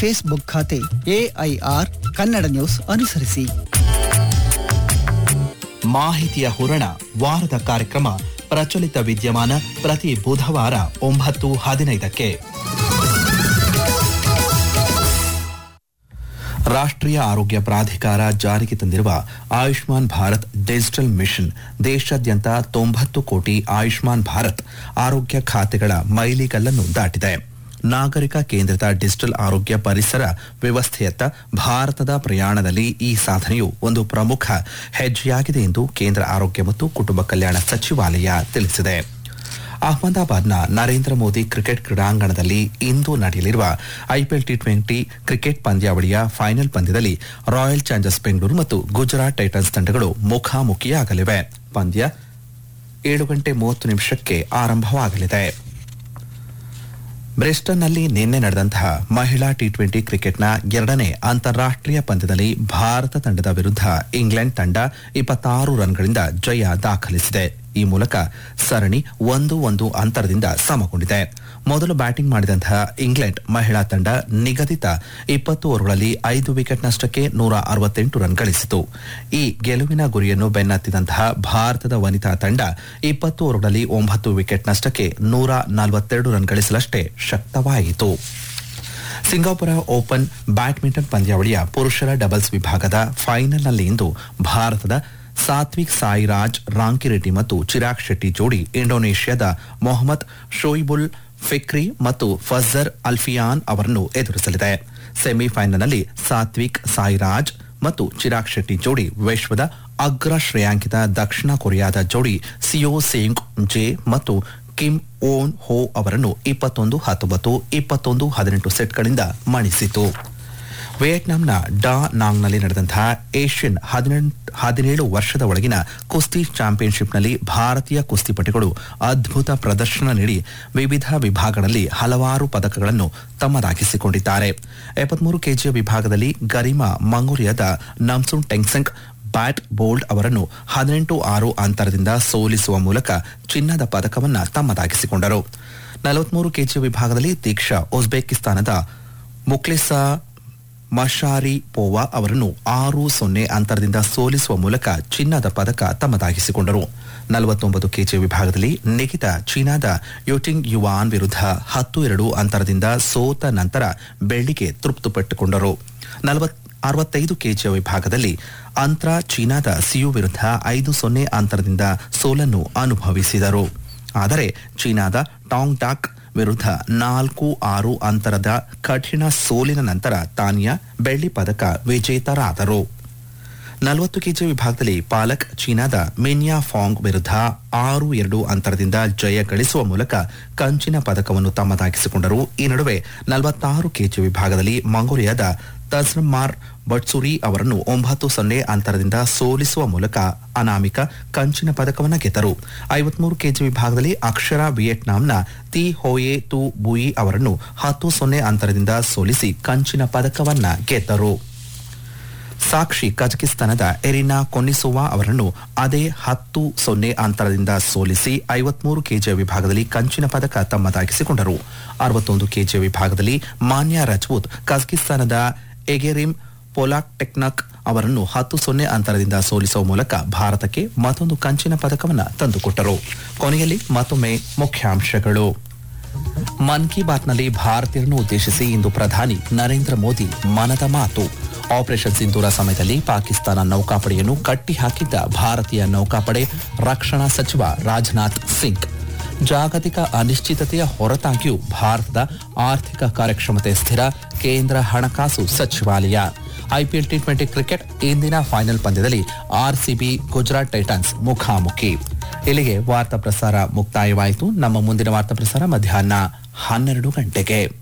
Facebook ಖಾತೆ AIR Kannada news ಅನುಸರಿಸಿ ಮಾಹಿತಿಯ ಹೂರಣ ವಾರದ ಕಾರ್ಯಕ್ರಮ ಪ್ರಚಲಿತ ವಿದ್ಯಮಾನ ಪ್ರತಿ ಬುಧವಾರ ಒಂಬತ್ತು ಹದಿನೈದಕ್ಕೆ ರಾಷ್ಟ್ರೀಯ ಆರೋಗ್ಯ ಪ್ರಾಧಿಕಾರ ಜಾರಿಗೆ ತಂದಿರುವ ಆಯುಷ್ಮಾನ್ ಭಾರತ್ ಡಿಜಿಟಲ್ ಮಿಷನ್ ದೇಶಾದ್ಯಂತ ತೊಂಬತ್ತು ಕೋಟಿ ಆಯುಷ್ಮಾನ್ ಭಾರತ್ ಆರೋಗ್ಯ ಖಾತೆಗಳ ಮೈಲಿಗಲ್ಲನ್ನು ದಾಟಿದೆ ನಾಗರಿಕ ಕೇಂದ್ರಿತ ಡಿಜಿಟಲ್ ಆರೋಗ್ಯ ಪರಿಸರ ವ್ಯವಸ್ಥೆಯತ್ತ ಭಾರತದ ಪ್ರಯಾಣದಲ್ಲಿ ಈ ಸಾಧನೆಯು ಒಂದು ಪ್ರಮುಖ ಹೆಜ್ಜೆಯಾಗಿದೆ ಎಂದು ಕೇಂದ್ರ ಆರೋಗ್ಯ ಮತ್ತು ಕುಟುಂಬ ಕಲ್ಯಾಣ ಸಚಿವಾಲಯ ತಿಳಿಸಿದೆ ಅಹಮದಾಬಾದ್ನ ನರೇಂದ್ರ ಮೋದಿ ಕ್ರಿಕೆಟ್ ಕ್ರೀಡಾಂಗಣದಲ್ಲಿ ಇಂದು ನಡೆಯಲಿರುವ ಐಪಿಎಲ್ ಟಿ ಟ್ವೆಂಟಿ ಕ್ರಿಕೆಟ್ ಪಂದ್ಯಾವಳಿಯ ಫೈನಲ್ ಪಂದ್ಯದಲ್ಲಿ ರಾಯಲ್ ಚಾಲೆಂಜರ್ಸ್ ಬೆಂಗಳೂರು ಮತ್ತು ಗುಜರಾತ್ ಟೈಟನ್ಸ್ ತಂಡಗಳು ಮುಖಾಮುಖಿಯಾಗಲಿವೆ ಪಂದ್ಯ ಏಳು ಗಂಟೆ ಮೂವತ್ತು ನಿಮಿಷಕ್ಕೆ ಆರಂಭವಾಗಲಿದೆ ಬ್ರಿಸ್ಟನ್ನಲ್ಲಿ ನಿನ್ನೆ ನಡೆದಂತಹ ಮಹಿಳಾ ಟಿ ಟ್ವೆಂಟಿ ಕ್ರಿಕೆಟ್ನ ಎರಡನೇ ಅಂತಾರಾಷ್ಟ್ರೀಯ ಪಂದ್ಯದಲ್ಲಿ ಭಾರತ ತಂಡದ ವಿರುದ್ಧ ಇಂಗ್ಲೆಂಡ್ ತಂಡ ಇಪ್ಪತ್ತಾರು ರನ್ಗಳಿಂದ ಜಯ ದಾಖಲಿಸಿದೆ ಈ ಮೂಲಕ ಸರಣಿ ಒಂದು ಒಂದು ಅಂತರದಿಂದ ಸಮಗೊಂಡಿದೆ ಮೊದಲು ಬ್ಯಾಟಿಂಗ್ ಮಾಡಿದಂತಹ ಇಂಗ್ಲೆಂಡ್ ಮಹಿಳಾ ತಂಡ ನಿಗದಿತ ಇಪ್ಪತ್ತು ಓವರ್ಗಳಲ್ಲಿ ಐದು ವಿಕೆಟ್ ನಷ್ಟಕ್ಕೆ ನೂರ ಅರವತ್ತೆಂಟು ರನ್ ಗಳಿಸಿತು ಈ ಗೆಲುವಿನ ಗುರಿಯನ್ನು ಬೆನ್ನತ್ತಿದಂತಹ ಭಾರತದ ವನಿತಾ ತಂಡ ಇಪ್ಪತ್ತು ಓವರ್ಗಳಲ್ಲಿ ಒಂಬತ್ತು ವಿಕೆಟ್ ನಷ್ಟಕ್ಕೆ ನೂರ ನಲವತ್ತೆರಡು ರನ್ ಗಳಿಸಲಷ್ಟೇ ಶಕ್ತವಾಯಿತು ಸಿಂಗಾಪುರ ಓಪನ್ ಬ್ಯಾಡ್ಮಿಂಟನ್ ಪಂದ್ಯಾವಳಿಯ ಪುರುಷರ ಡಬಲ್ಸ್ ವಿಭಾಗದ ಫೈನಲ್ನಲ್ಲಿ ಇಂದು ಭಾರತದ ಸಾತ್ವಿಕ್ ಸಾಯಿರಾಜ್ ರಾಂಕಿರೆಡ್ಡಿ ಮತ್ತು ಚಿರಾಗ್ ಶೆಟ್ಟಿ ಜೋಡಿ ಇಂಡೋನೇಷ್ಯಾದ ಮೊಹಮ್ಮದ್ ಶೋಯಿಬುಲ್ ಫಿಕ್ರಿ ಮತ್ತು ಫಜರ್ ಅಲ್ಫಿಯಾನ್ ಅವರನ್ನು ಎದುರಿಸಲಿದೆ ಸೆಮಿಫೈನಲ್ನಲ್ಲಿ ಸಾತ್ವಿಕ್ ಸಾಯಿರಾಜ್ ಮತ್ತು ಚಿರಾಗ್ ಶೆಟ್ಟಿ ಜೋಡಿ ವಿಶ್ವದ ಅಗ್ರ ಶ್ರೇಯಾಂಕಿತ ದಕ್ಷಿಣ ಕೊರಿಯಾದ ಜೋಡಿ ಸಿಯೋ ಸೇಂಗ್ ಜೆ ಮತ್ತು ಕಿಮ್ ಓನ್ ಹೋ ಅವರನ್ನು ಇಪ್ಪತ್ತೊಂದು ಹತ್ತೊಂಬತ್ತು ಇಪ್ಪತ್ತೊಂದು ಹದಿನೆಂಟು ಸೆಟ್ಗಳಿಂದ ಮಣಿಸಿತು ವಿಯೆಟ್ನಾಂನ ಡಾ ನಾಂಗ್ನಲ್ಲಿ ನಡೆದಂತಹ ಏಷ್ಯನ್ ಹದಿನೇಳು ವರ್ಷದ ಒಳಗಿನ ಕುಸ್ತಿ ಚಾಂಪಿಯನ್ಶಿಪ್ನಲ್ಲಿ ಭಾರತೀಯ ಕುಸ್ತಿಪಟುಗಳು ಅದ್ಭುತ ಪ್ರದರ್ಶನ ನೀಡಿ ವಿವಿಧ ವಿಭಾಗಗಳಲ್ಲಿ ಹಲವಾರು ಪದಕಗಳನ್ನು ತಮ್ಮದಾಗಿಸಿಕೊಂಡಿದ್ದಾರೆ ಎಪ್ಪತ್ಮೂರು ಕೆಜಿಯ ವಿಭಾಗದಲ್ಲಿ ಗರಿಮಾ ಮಂಗೋಲಿಯಾದ ನಮ್ಸುನ್ ಟೆಂಗ್ಸೆಂಗ್ ಬ್ಯಾಟ್ ಬೋಲ್ಡ್ ಅವರನ್ನು ಹದಿನೆಂಟು ಆರು ಅಂತರದಿಂದ ಸೋಲಿಸುವ ಮೂಲಕ ಚಿನ್ನದ ಪದಕವನ್ನ ತಮ್ಮದಾಗಿಸಿಕೊಂಡರು ನಲವತ್ಮೂರು ಕೆಜಿ ವಿಭಾಗದಲ್ಲಿ ದೀಕ್ಷಾ ಉಜ್ಬೇಕಿಸ್ತಾನದ ಮುಕ್ಲಿಸಾ ಮಶಾರಿ ಪೋವಾ ಅವರನ್ನು ಆರು ಸೊನ್ನೆ ಅಂತರದಿಂದ ಸೋಲಿಸುವ ಮೂಲಕ ಚಿನ್ನದ ಪದಕ ತಮ್ಮದಾಗಿಸಿಕೊಂಡರು ನಲವತ್ತೊಂಬತ್ತು ಕೆಜಿ ವಿಭಾಗದಲ್ಲಿ ನಿಖಿತ ಚೀನಾದ ಯುಟಿಂಗ್ ಯುವಾನ್ ವಿರುದ್ಧ ಹತ್ತು ಎರಡು ಅಂತರದಿಂದ ಸೋತ ನಂತರ ಬೆಳ್ಳಿಗೆ ತೃಪ್ತಿಪಟ್ಟುಕೊಂಡರು ಅರವತ್ತೈದು ಕೆಜಿಯ ವಿಭಾಗದಲ್ಲಿ ಅಂತ್ರ ಚೀನಾದ ಸಿಯು ವಿರುದ್ಧ ಐದು ಸೊನ್ನೆ ಅಂತರದಿಂದ ಸೋಲನ್ನು ಅನುಭವಿಸಿದರು ಆದರೆ ಚೀನಾದ ಟಾಂಗ್ ಟಾಕ್ ವಿರುದ್ಧ ನಾಲ್ಕು ಆರು ಅಂತರದ ಕಠಿಣ ಸೋಲಿನ ನಂತರ ತಾನಿಯಾ ಬೆಳ್ಳಿ ಪದಕ ವಿಜೇತರಾದರು ನಲವತ್ತು ಕೆಜಿ ವಿಭಾಗದಲ್ಲಿ ಪಾಲಕ್ ಚೀನಾದ ಮಿನ್ಯಾ ಫಾಂಗ್ ವಿರುದ್ಧ ಆರು ಎರಡು ಅಂತರದಿಂದ ಜಯ ಗಳಿಸುವ ಮೂಲಕ ಕಂಚಿನ ಪದಕವನ್ನು ತಮ್ಮದಾಗಿಸಿಕೊಂಡರು ಈ ನಡುವೆ ನಲವತ್ತಾರು ಕೆಜಿ ವಿಭಾಗದಲ್ಲಿ ಮಂಗೋಲಿಯಾದ ತಜ್ರಮಾರ್ ಬಟ್ಸುರಿ ಅವರನ್ನು ಒಂಬತ್ತು ಸೊನ್ನೆ ಅಂತರದಿಂದ ಸೋಲಿಸುವ ಮೂಲಕ ಅನಾಮಿಕ ಕಂಚಿನ ಪದಕವನ್ನು ಗೆದ್ದರು ಐವತ್ಮೂರು ಕೆಜಿ ವಿಭಾಗದಲ್ಲಿ ಅಕ್ಷರ ವಿಯೆಟ್ನಾಂನ ತಿ ಹೋಯೆ ತು ಬುಯಿ ಅವರನ್ನು ಹತ್ತು ಸೊನ್ನೆ ಅಂತರದಿಂದ ಸೋಲಿಸಿ ಕಂಚಿನ ಪದಕವನ್ನ ಗೆದ್ದರು ಸಾಕ್ಷಿ ಕಜಕಿಸ್ತಾನದ ಎರಿನಾ ಕೊನ್ನಿಸೋವಾ ಅವರನ್ನು ಅದೇ ಹತ್ತು ಸೊನ್ನೆ ಅಂತರದಿಂದ ಸೋಲಿಸಿ ಐವತ್ಮೂರು ಕೆಜಿಯ ವಿಭಾಗದಲ್ಲಿ ಕಂಚಿನ ಪದಕ ತಮ್ಮದಾಗಿಸಿಕೊಂಡರು ಅರವತ್ತೊಂದು ಕೆಜಿಯ ವಿಭಾಗದಲ್ಲಿ ಮಾನ್ಯ ರಜಪೂತ್ ಕಜಕಿಸ್ತಾನದ ಎಗೆರಿಮ್ ಪೊಲಾಕ್ ಟೆಕ್ನಕ್ ಅವರನ್ನು ಹತ್ತು ಸೊನ್ನೆ ಅಂತರದಿಂದ ಸೋಲಿಸುವ ಮೂಲಕ ಭಾರತಕ್ಕೆ ಮತ್ತೊಂದು ಕಂಚಿನ ಪದಕವನ್ನು ತಂದುಕೊಟ್ಟರು ಕೊನೆಯಲ್ಲಿ ಮತ್ತೊಮ್ಮೆ ಮುಖ್ಯಾಂಶಗಳು ಮನ್ ಕಿ ಬಾತ್ನಲ್ಲಿ ಭಾರತೀಯರನ್ನು ಉದ್ದೇಶಿಸಿ ಇಂದು ಪ್ರಧಾನಿ ನರೇಂದ್ರ ಮೋದಿ ಮನದ ಮಾತು ಆಪರೇಷನ್ ಸಿಂಧೂರ ಸಮಯದಲ್ಲಿ ಪಾಕಿಸ್ತಾನ ನೌಕಾಪಡೆಯನ್ನು ಕಟ್ಟಿಹಾಕಿದ್ದ ಭಾರತೀಯ ನೌಕಾಪಡೆ ರಕ್ಷಣಾ ಸಚಿವ ರಾಜನಾಥ್ ಸಿಂಗ್ ಜಾಗತಿಕ ಅನಿಶ್ಚಿತತೆಯ ಹೊರತಾಗಿಯೂ ಭಾರತದ ಆರ್ಥಿಕ ಕಾರ್ಯಕ್ಷಮತೆ ಸ್ಥಿರ ಕೇಂದ್ರ ಹಣಕಾಸು ಸಚಿವಾಲಯ ಐಪಿಎಲ್ ಟಿ ಟ್ವೆಂಟಿ ಕ್ರಿಕೆಟ್ ಇಂದಿನ ಫೈನಲ್ ಪಂದ್ಯದಲ್ಲಿ ಆರ್ಸಿಬಿ ಗುಜರಾತ್ ಟೈಟನ್ಸ್ ಮುಖಾಮುಖಿ ಇಲ್ಲಿಗೆ ವಾರ್ತಾ ಪ್ರಸಾರ ಮುಕ್ತಾಯವಾಯಿತು ನಮ್ಮ ಮುಂದಿನ ವಾರ್ತಾ ಪ್ರಸಾರ ಮಧ್ಯಾಹ್ನ ಹನ್ನೆರಡು ಗಂಟೆಗೆ